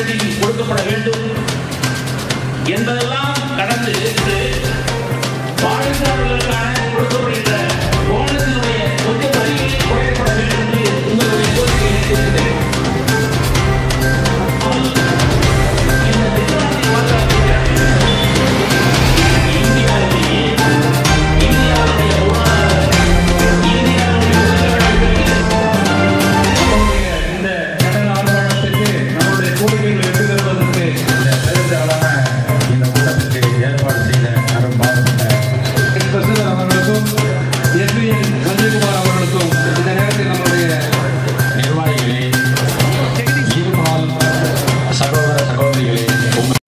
வசதி கொடுக்கப்பட வேண்டும் என்பதெல்லாம் கடந்து இன்று வாழ்ந்தவர்களுக்கான கொடுக்கப்படுகின்ற போனஸினுடைய கொஞ்ச வரி குறைக்கப்பட வேண்டும் என்று உங்களுடைய கோரிக்கையை கேட்கிறேன் இந்த திட்டத்தை பார்த்தால் இந்தியாவிலேயே இந்தியாவுடைய பொருளாதார நம்முடைய இந்த கடன் ஆர்ப்பாட்டத்திற்கு நம்முடைய கோரிக்கைகளை எடுத்துக்கொள்வதற்கு இந்த பெருந்தளவான இந்த கூட்டத்திற்கு ஏற்பாடு செய்த அருண் பாரத பிரசிடர் அவர்களுக்கும் எஸ்பிஎன் சஞ்சய்குமார் அவர்களுக்கும் இந்த நேரத்தில் நம்முடைய நிர்வாகிகளே ஈர்பால் சகோதர சகோதரிகளே உங்கள்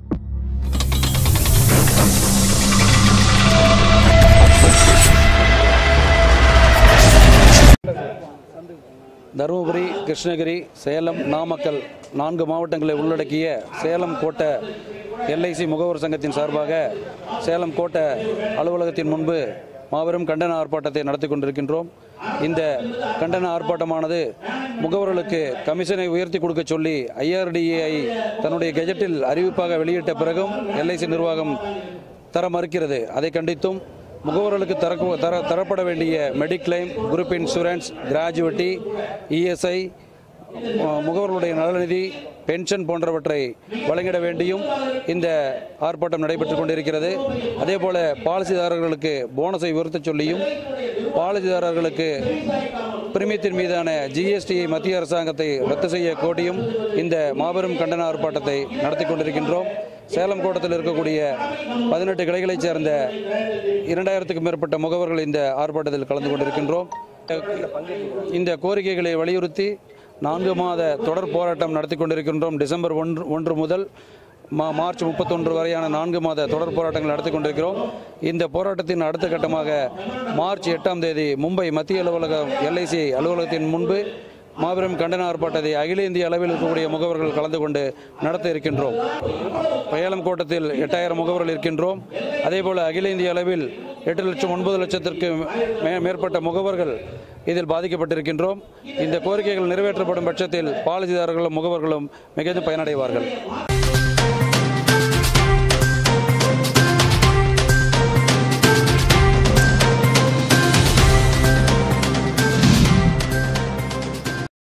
தருமபுரி கிருஷ்ணகிரி சேலம் நாமக்கல் நான்கு மாவட்டங்களை உள்ளடக்கிய சேலம் கோட்ட எல்ஐசி முகவர் சங்கத்தின் சார்பாக சேலம் கோட்ட அலுவலகத்தின் முன்பு மாபெரும் கண்டன ஆர்ப்பாட்டத்தை நடத்தி கொண்டிருக்கின்றோம் இந்த கண்டன ஆர்ப்பாட்டமானது முகவர்களுக்கு கமிஷனை உயர்த்தி கொடுக்க சொல்லி ஐஆர்டிஏஐ தன்னுடைய கெஜெட்டில் அறிவிப்பாக வெளியிட்ட பிறகும் எல்ஐசி நிர்வாகம் தர மறுக்கிறது அதை கண்டித்தும் முகவர்களுக்கு தர தர தரப்பட வேண்டிய mediclaim group insurance gratuity ESI முகவர்களுடைய நலநிதி பென்ஷன் போன்றவற்றை வழங்கிட வேண்டியும் இந்த ஆர்ப்பாட்டம் நடைபெற்றுக் கொண்டிருக்கிறது அதேபோல பாலிசிதாரர்களுக்கு போனஸை உயர்த்தச் சொல்லியும் பாலிசிதாரர்களுக்கு பிரிமியத்தின் மீதான ஜிஎஸ்டியை மத்திய அரசாங்கத்தை ரத்து செய்ய கோடியும் இந்த மாபெரும் கண்டன ஆர்ப்பாட்டத்தை நடத்தி கொண்டிருக்கின்றோம் சேலம் கோட்டத்தில் இருக்கக்கூடிய பதினெட்டு கிளைகளைச் சேர்ந்த இரண்டாயிரத்துக்கும் மேற்பட்ட முகவர்கள் இந்த ஆர்ப்பாட்டத்தில் கலந்து கொண்டிருக்கின்றோம் இந்த கோரிக்கைகளை வலியுறுத்தி நான்கு மாத தொடர் போராட்டம் நடத்தி கொண்டிருக்கின்றோம் டிசம்பர் ஒன்று ஒன்று முதல் மா மார்ச் முப்பத்தொன்று வரையான நான்கு மாத தொடர் போராட்டங்கள் நடத்தி கொண்டிருக்கிறோம் இந்த போராட்டத்தின் அடுத்த கட்டமாக மார்ச் எட்டாம் தேதி மும்பை மத்திய அலுவலகம் எல்ஐசி அலுவலகத்தின் முன்பு மாபெரும் கண்டன ஆர்ப்பாட்டத்தை அகில இந்திய அளவில் இருக்கக்கூடிய முகவர்கள் கலந்து கொண்டு நடத்த இருக்கின்றோம் பயலம் கோட்டத்தில் எட்டாயிரம் முகவர்கள் இருக்கின்றோம் அதேபோல் அகில இந்திய அளவில் எட்டு லட்சம் ஒன்பது லட்சத்திற்கு மே மேற்பட்ட முகவர்கள் இதில் பாதிக்கப்பட்டிருக்கின்றோம் இந்த கோரிக்கைகள் நிறைவேற்றப்படும் பட்சத்தில் பாலிசிதாரர்களும் முகவர்களும் மிகுந்த பயனடைவார்கள்